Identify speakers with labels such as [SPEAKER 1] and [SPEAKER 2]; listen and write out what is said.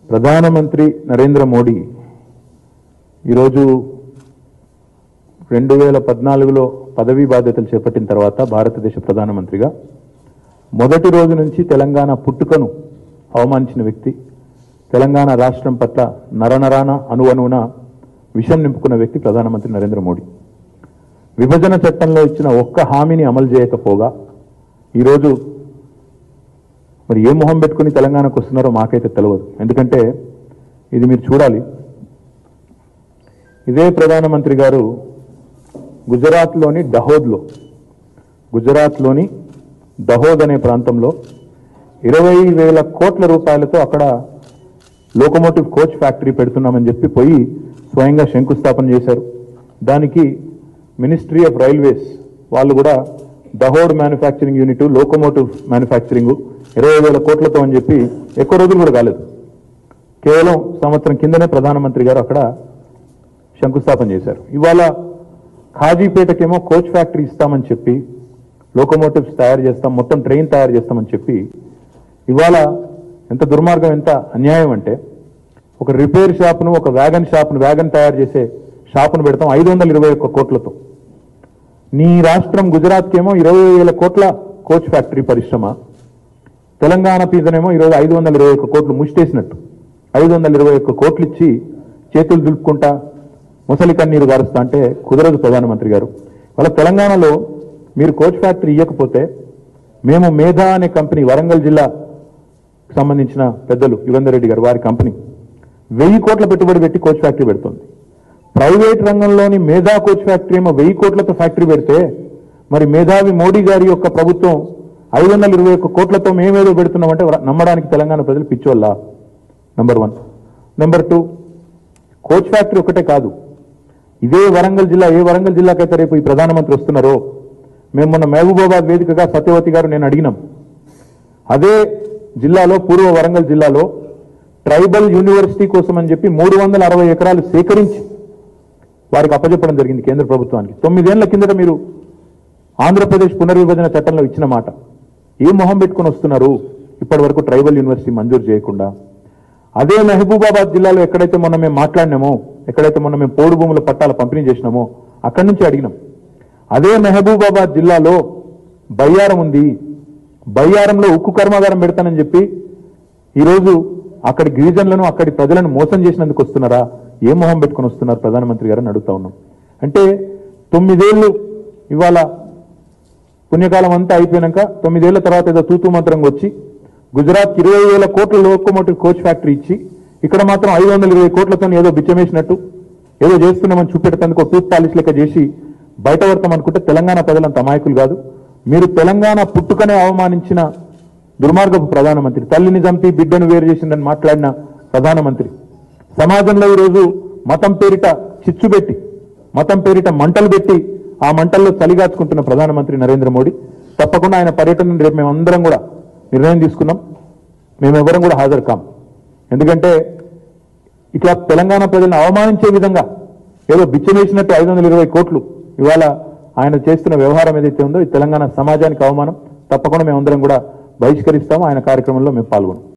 [SPEAKER 1] ప్రధానమంత్రి నరేంద్ర మోడీ ఈరోజు రెండు వేల పద్నాలుగులో పదవీ బాధ్యతలు చేపట్టిన తర్వాత భారతదేశ ప్రధానమంత్రిగా మొదటి రోజు నుంచి తెలంగాణ పుట్టుకను అవమానించిన వ్యక్తి తెలంగాణ రాష్ట్రం పట్ల నరనరాన అణువణువున విషం నింపుకున్న వ్యక్తి ప్రధానమంత్రి నరేంద్ర మోడీ విభజన చట్టంలో ఇచ్చిన ఒక్క హామీని అమలు చేయకపోగా ఈరోజు మరి ఏ మొహం పెట్టుకుని తెలంగాణకు వస్తున్నారో మాకైతే తెలియదు ఎందుకంటే ఇది మీరు చూడాలి ఇదే ప్రధానమంత్రి గారు గుజరాత్లోని దహోద్లో గుజరాత్లోని దహోద్ అనే ప్రాంతంలో ఇరవై వేల కోట్ల రూపాయలతో అక్కడ లోకోమోటివ్ కోచ్ ఫ్యాక్టరీ పెడుతున్నామని చెప్పి పోయి స్వయంగా శంకుస్థాపన చేశారు దానికి మినిస్ట్రీ ఆఫ్ రైల్వేస్ వాళ్ళు కూడా Dahod manufacturing unit locomotive manufacturing ఇరవై వేల కోట్లతో అని చెప్పి ఎక్కువ రోజులు కూడా కాలేదు కేవలం సంవత్సరం కిందనే ప్రధానమంత్రి గారు అక్కడ శంకుస్థాపన చేశారు ఇవాళ ఖాజీపేటకేమో కోచ్ ఫ్యాక్టరీ ఇస్తామని చెప్పి లోకోమోటివ్స్ తయారు చేస్తాం మొత్తం ట్రైన్ తయారు చేస్తామని చెప్పి ఇవాళ ఎంత దుర్మార్గం ఎంత అన్యాయం అంటే ఒక రిపేర్ షాప్ను ఒక వ్యాగన్ షాప్ను వ్యాగన్ తయారు చేసే షాపును పెడతాం ఐదు వందల ఇరవై ఒక్క కోట్లతో నీ రాష్ట్రం గుజరాత్కేమో ఇరవై వేల కోట్ల కోచ్ ఫ్యాక్టరీ పరిశ్రమ తెలంగాణ పీజనేమో ఈరోజు ఐదు వందల ఇరవై ఒక్క కోట్లు ముష్టేసినట్టు ఐదు వందల ఇరవై ఒక్క కోట్లు ఇచ్చి చేతులు దులుపుకుంటా ముసలి కన్నీరు గారుస్తా అంటే కుదరదు ప్రధానమంత్రి గారు వాళ్ళ తెలంగాణలో మీరు కోచ్ ఫ్యాక్టరీ ఇవ్వకపోతే మేము మేధా అనే కంపెనీ వరంగల్ జిల్లా సంబంధించిన పెద్దలు యుగంధర్ రెడ్డి గారు వారి కంపెనీ వెయ్యి కోట్ల పెట్టుబడి పెట్టి కోచ్ ఫ్యాక్టరీ పెడుతుంది ప్రైవేట్ రంగంలోని మేధా కోచ్ ఫ్యాక్టరీ ఏమో వెయ్యి కోట్లతో ఫ్యాక్టరీ పెడితే మరి మేధావి మోడీ గారి యొక్క ప్రభుత్వం ఐదు వందల ఇరవై ఒక్క కోట్లతో మేమేదో పెడుతున్నామంటే వ- నమ్మడానికి తెలంగాణ ప్రజలు పిచ్చోళ్ళ number one number two coach factory ఒకటే కాదు ఇదే వరంగల్ జిల్లా ఏ వరంగల్ జిల్లాకైతే రేపు ఈ ప్రధానమంత్రి వస్తున్నారో మేము మొన్న మహబూబాబాద్ వేదికగా సత్యవతి గారు నేను అడిగినాం అదే జిల్లాలో పూర్వ వరంగల్ జిల్లాలో ట్రైబల్ యూనివర్సిటీ కోసం అని చెప్పి మూడు వందల అరవై ఎకరాలు సేకరించి వారికి అప్పచెప్పడం జరిగింది కేంద్ర ప్రభుత్వానికి తొమ్మిదేళ్ల కిందట మీరు ఆంధ్రప్రదేశ్ పునర్విభజన చట్టంలో ఇచ్చిన మాట ఏ మొహం పెట్టుకొని వస్తున్నారు ఇప్పటి వరకు ట్రైబల్ యూనివర్సిటీ మంజూరు చేయకుండా అదే మహబూబాబాద్ జిల్లాలో ఎక్కడైతే మొన్న మేము మాట్లాడినామో ఎక్కడైతే మొన్న మేము పోడు భూముల పట్టాల పంపిణీ చేసినామో అక్కడి నుంచి అడిగినాం అదే మహబూబాబాద్ జిల్లాలో బయ్యారం ఉంది బయ్యారంలో ఉక్కు కర్మాగారం పెడతానని చెప్పి ఈరోజు అక్కడి గిరిజనులను అక్కడి ప్రజలను మోసం చేసినందుకు వస్తున్నారా ఏ మొహం పెట్టుకొని వస్తున్నారు ప్రధానమంత్రి గారని అడుగుతా ఉన్నాం అంటే తొమ్మిదేళ్లు ఇవాళ పుణ్యకాలం అంతా అయిపోయినాక తొమ్మిదేళ్ల తర్వాత ఏదో తూతూ మంత్రంగా వచ్చి గుజరాత్ ఇరవై వేల కోట్ల లోకోమోటివ్ కోచ్ ఫ్యాక్టరీ ఇచ్చి ఇక్కడ మాత్రం ఐదు వందల ఇరవై కోట్లతో ఏదో బిచ్చమేసినట్టు ఏదో చేస్తున్నామని చూపెట్టేందుకు ఒక టూత్ పాలిష్ లెక్క చేసి బయట పడతాం అనుకుంటే తెలంగాణ ప్రజలంత అమాయకులు కాదు మీరు తెలంగాణ పుట్టుకనే అవమానించిన దుర్మార్గపు ప్రధానమంత్రి తల్లిని చంపి బిడ్డను వేరు చేసిందని మాట్లాడిన ప్రధానమంత్రి సమాజంలో ఈరోజు మతం పేరిట చిచ్చు పెట్టి మతం పేరిట మంటలు పెట్టి ఆ మంటల్లో చలిగాచుకుంటున్న ప్రధానమంత్రి నరేంద్ర మోడీ తప్పకుండా ఆయన పర్యటన రేపు మేమందరం కూడా నిర్ణయం తీసుకున్నాం మేమెవరం కూడా హాజరు కాం ఎందుకంటే ఇట్లా తెలంగాణ ప్రజలను అవమానించే విధంగా ఏదో బిచ్చమేసినట్టు ఐదు వందల ఇరవై కోట్లు ఇవాళ ఆయన చేస్తున్న వ్యవహారం ఏదైతే ఉందో ఈ తెలంగాణ సమాజానికి అవమానం తప్పకుండా మేమందరం కూడా బహిష్కరిస్తాము ఆయన కార్యక్రమంలో మేము పాల్గొన్నాం